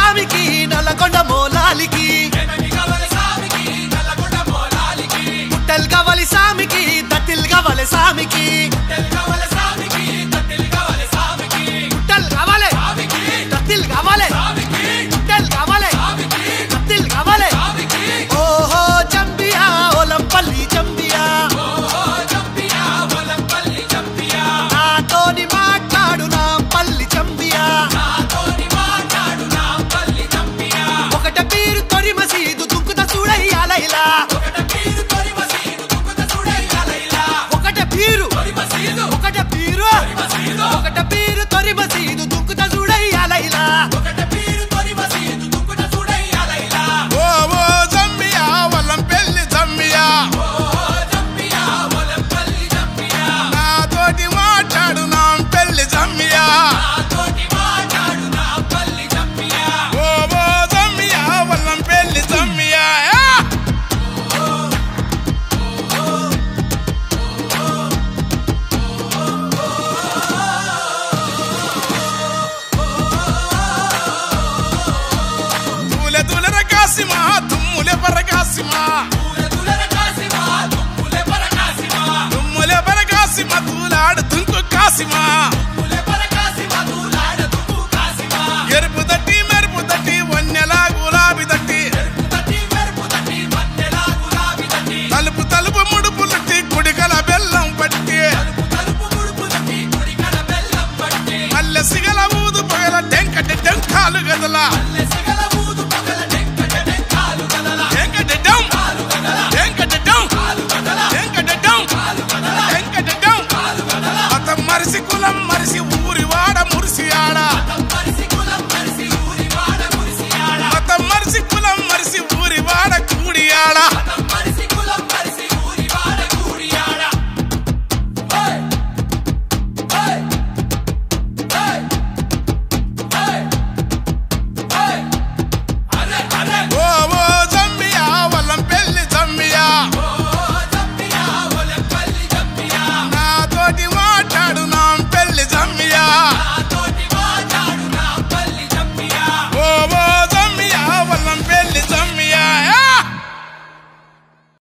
సామికి నల్లగొండ మోలాలికి పుట్టెల్ గవలి సామికి దత్తిల్ గవలి సామికి పుట్టెల్ గవలే దత్తిల్ గవలే పుట్టెల్ గవలే దత్తిల్ గవలే ఓహో జంబియా ఒలంపల్లి జంబియా నాతోని మాట్లాడు నా పల్లి జంబియా ఒకట పీరు తొరి మసీదు దుంకుత చూడయ్యాలైలా ఒకట పీరు ఒకట పీరు ఒకట పీరు తొరి మసీదు దుంకుత చూడయ్యాలైలా ఓ ఓ జమ్మియా వల్లం పెళ్లి జమ్మియా నాతోటి మాట్లాడు నా పెళ్లి జమ్మియా ఓ ఓ జమ్మియా వల్లం పెళ్లి జమ్మియా యా! తూలె తూలె రకాసిమా తుమ్ములె పరకాసిమా తుమ్ములె పరకాసిమా తూలాడు తుంకు కాసిమా ఎరుపు తట్టి మెరుపు తట్టి వన్నెలా గులాబీ తట్టి తలుపు తలుపు ముడుపు తట్టి కుడికల బెల్లం పట్టి మల్లె సిగల ఊదు పొగల టెంకటి టెంకాలు గదల